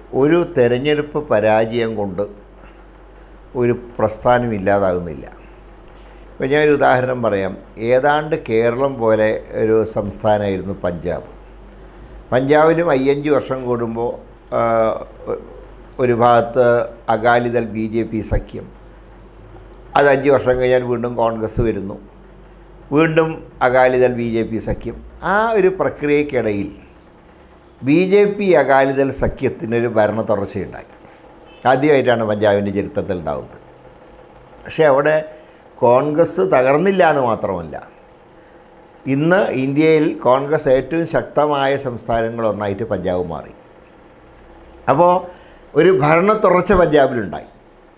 ഒരു തെരഞ്ഞെടുപ്പ് പരാജയം കൊണ്ട് ഒരു പ്രസ്ഥാനം ഇല്ലാതാകുന്നില്ല ഇപ്പോൾ ഞാനൊരു ഉദാഹരണം പറയാം ഏതാണ്ട് കേരളം പോലെ ഒരു സംസ്ഥാനമായിരുന്നു പഞ്ചാബ് പഞ്ചാബിലും അയ്യഞ്ച് വർഷം കൂടുമ്പോൾ ആ, ഒരു ഭാഗത്ത് അകാലിദൾ ബി ജെ പി സഖ്യം അത് അഞ്ച് വർഷം കഴിഞ്ഞാൽ വീണ്ടും കോൺഗ്രസ് വരുന്നു വീണ്ടും അകാലിദൾ ബി ജെ പി സഖ്യം ആ ഒരു പ്രക്രിയക്കിടയിൽ ബി ജെ പി അകാലിദൾ സഖ്യത്തിനൊരു ഭരണ തുടർച്ചയുണ്ടായി ആദ്യമായിട്ടാണ് പഞ്ചാബിൻ്റെ ചരിത്രത്തിൽ ഉണ്ടാകുന്നത് പക്ഷേ അവിടെ കോൺഗ്രസ് തകർന്നില്ല എന്ന് മാത്രമല്ല ഇന്ന് ഇന്ത്യയിൽ കോൺഗ്രസ് ഏറ്റവും ശക്തമായ സംസ്ഥാനങ്ങളൊന്നായിട്ട് പഞ്ചാബ് മാറി അപ്പോൾ ഒരു ഭരണ തുടർച്ച പഞ്ചാബിലുണ്ടായി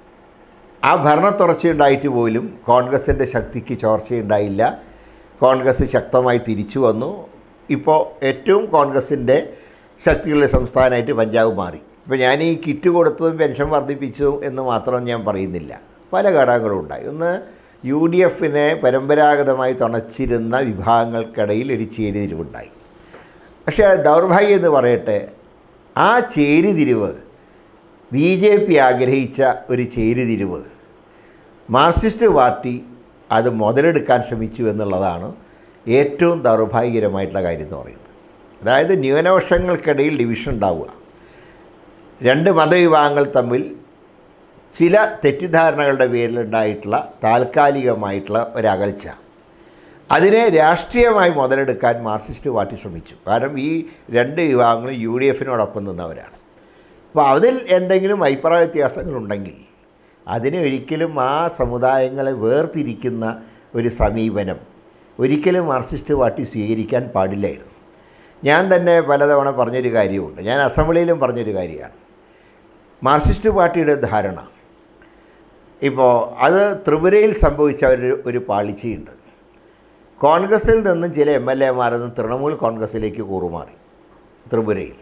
ആ ഭരണ തുടർച്ചയുണ്ടായിട്ട് പോലും കോൺഗ്രസിൻ്റെ ശക്തിക്ക് ചോർച്ചയുണ്ടായില്ല കോൺഗ്രസ് ശക്തമായി തിരിച്ചു വന്നു ഇപ്പോൾ ഏറ്റവും കോൺഗ്രസിൻ്റെ ശക്തിയുള്ള സംസ്ഥാനമായിട്ട് പഞ്ചാബ് മാറി ഇപ്പോൾ ഞാൻ ഈ കിറ്റ് കൊടുത്തതും പെൻഷൻ വർദ്ധിപ്പിച്ചതും എന്ന് മാത്രം ഞാൻ പറയുന്നില്ല പല ഘടകങ്ങളും ഉണ്ടായി ഒന്ന് യു ഡി എഫിനെ പരമ്പരാഗതമായി തുണച്ചിരുന്ന വിഭാഗങ്ങൾക്കിടയിൽ ഒരു ചേരിതിരിവുണ്ടായി പക്ഷേ ദൗർഭാഗ്യം എന്ന് പറയട്ടെ ആ ചേരിതിരിവ് ബി ജെ പി ആഗ്രഹിച്ച ഒരു ചേരിതിരിവ് മാർക്സിസ്റ്റ് പാർട്ടി അത് മുതലെടുക്കാൻ ശ്രമിച്ചു എന്നുള്ളതാണ് ഏറ്റവും ദൗർഭാഗ്യകരമായിട്ടുള്ള കാര്യം എന്ന് പറയുന്നത് അതായത് ന്യൂനപക്ഷങ്ങൾക്കിടയിൽ ഡിവിഷൻ ഉണ്ടാവുക രണ്ട് മതവിഭാഗങ്ങൾ തമ്മിൽ ചില തെറ്റിദ്ധാരണകളുടെ പേരിലുണ്ടായിട്ടുള്ള താൽക്കാലികമായിട്ടുള്ള ഒരകൽച്ച അതിനെ രാഷ്ട്രീയമായി മുതലെടുക്കാൻ മാർക്സിസ്റ്റ് പാർട്ടി ശ്രമിച്ചു കാരണം ഈ രണ്ട് വിഭാഗങ്ങളും യു ഡി എഫിനോടൊപ്പം നിന്നവരാണ് അപ്പോൾ അതിൽ എന്തെങ്കിലും അഭിപ്രായ വ്യത്യാസങ്ങളുണ്ടെങ്കിൽ അതിനെ ഒരിക്കലും ആ സമുദായങ്ങളെ വേർതിരിക്കുന്ന ഒരു സമീപനം ഒരിക്കലും മാർക്സിസ്റ്റ് പാർട്ടി സ്വീകരിക്കാൻ പാടില്ലായിരുന്നു ഞാൻ തന്നെ പലതവണ പറഞ്ഞൊരു കാര്യമുണ്ട് ഞാൻ അസംബ്ലിയിലും പറഞ്ഞൊരു കാര്യമാണ് മാർക്സിസ്റ്റ് പാർട്ടിയുടെ ധാരണ ഇപ്പോൾ അത് ത്രിപുരയിൽ സംഭവിച്ച ഒരു ഒരു പാളിച്ചയുണ്ട് കോൺഗ്രസിൽ നിന്നും ചില എം എൽ എമാരൊന്ന് തൃണമൂൽ കോൺഗ്രസിലേക്ക് കൂറുമാറി ത്രിപുരയിൽ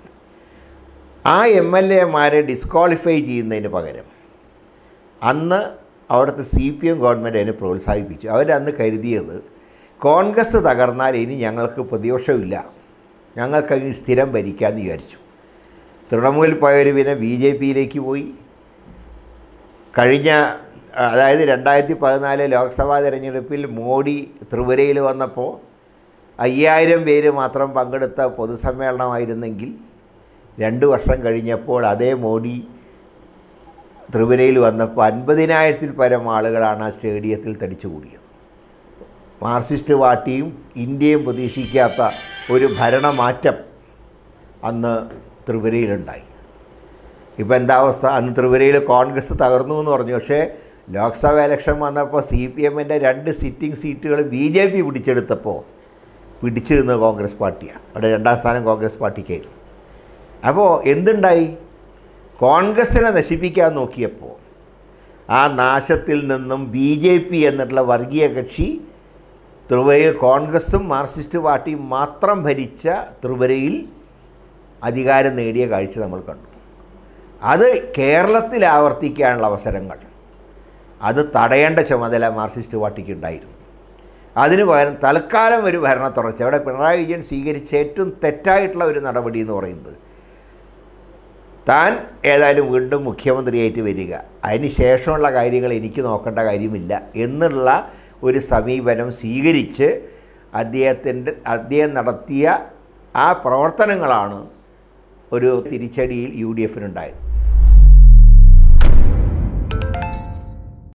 ആ എം എൽ എമാരെ ഡിസ്ക്വാളിഫൈ ചെയ്യുന്നതിന് പകരം അന്ന് അവിടുത്തെ സി പി എം ഗവൺമെൻറ് അതിനെ പ്രോത്സാഹിപ്പിച്ചു അവരന്ന് കരുതിയത് കോൺഗ്രസ് തകർന്നാൽ ഇനി ഞങ്ങൾക്ക് പ്രതിപക്ഷമില്ല ഞങ്ങൾക്കങ്ങ് സ്ഥിരം ഭരിക്കാമെന്ന് വിചാരിച്ചു തൃണമൂലിൽ പോയവർ പിന്നെ ബി ജെ പിയിലേക്ക് പോയി കഴിഞ്ഞ അതായത് രണ്ടായിരത്തി പതിനാല് ലോക്സഭാ തിരഞ്ഞെടുപ്പിൽ മോഡി ത്രിപുരയിൽ വന്നപ്പോൾ അയ്യായിരം പേര് മാത്രം പങ്കെടുത്ത പൊതുസമ്മേളനമായിരുന്നെങ്കിൽ രണ്ട് വർഷം കഴിഞ്ഞപ്പോൾ അതേ മോഡി ത്രിപുരയിൽ വന്നപ്പോൾ അൻപതിനായിരത്തിൽ പരം ആളുകളാണ് ആ സ്റ്റേഡിയത്തിൽ തടിച്ചുകൂടിയത് മാർക്സിസ്റ്റ് പാർട്ടിയും ഇന്ത്യയും പ്രതീക്ഷിക്കാത്ത ഒരു ഭരണമാറ്റം അന്ന് ത്രിപുരയിലുണ്ടായി ഇപ്പോൾ എന്താ അവസ്ഥ അന്ന് ത്രിപുരയിൽ കോൺഗ്രസ് തകർന്നു എന്ന് പറഞ്ഞു പക്ഷേ ലോക്സഭ ഇലക്ഷൻ വന്നപ്പോൾ സി പി എമ്മിൻ്റെ രണ്ട് സിറ്റിംഗ് സീറ്റുകൾ ബി ജെ പി പിടിച്ചെടുത്തപ്പോൾ പിടിച്ചു നിന്നത് കോൺഗ്രസ് പാർട്ടിയാണ് അവിടെ രണ്ടാം സ്ഥാനം കോൺഗ്രസ് പാർട്ടിക്കായിരുന്നു അപ്പോൾ എന്തുണ്ടായി കോൺഗ്രസിനെ നശിപ്പിക്കാൻ നോക്കിയപ്പോൾ ആ നാശത്തിൽ നിന്നും ബി ജെ പി എന്നുള്ള വർഗീയ കക്ഷി ത്രിപുരയിൽ കോൺഗ്രസും മാർക്സിസ്റ്റ് പാർട്ടിയും മാത്രം ഭരിച്ച ത്രിപുരയിൽ അധികാരം നേടിയ കാഴ്ച നമ്മൾ കണ്ടു അത് കേരളത്തിൽ ആവർത്തിക്കാനുള്ള അവസരങ്ങൾ അത് തടയേണ്ട ചുമതല മാർക്സിസ്റ്റ് പാർട്ടിക്ക് ഉണ്ടായിരുന്നു അതിനു പകരം തൽക്കാലം ഒരു ഭരണ തുടർച്ച അവിടെ പിണറായി വിജയൻ സ്വീകരിച്ച ഏറ്റവും തെറ്റായിട്ടുള്ള ഒരു നടപടി എന്ന് പറയുന്നത് താൻ ഏതായാലും വീണ്ടും മുഖ്യമന്ത്രിയായിട്ട് വരിക അതിന് ശേഷമുള്ള കാര്യങ്ങൾ എനിക്ക് നോക്കേണ്ട കാര്യമില്ല എന്നുള്ള ഒരു സമീപനം സ്വീകരിച്ച് അദ്ദേഹത്തിൻ്റെ അദ്ദേഹം നടത്തിയ ആ പ്രവർത്തനങ്ങളാണ് ഒരു തിരിച്ചടിയിൽ യു ഡി എഫിനുണ്ടായത്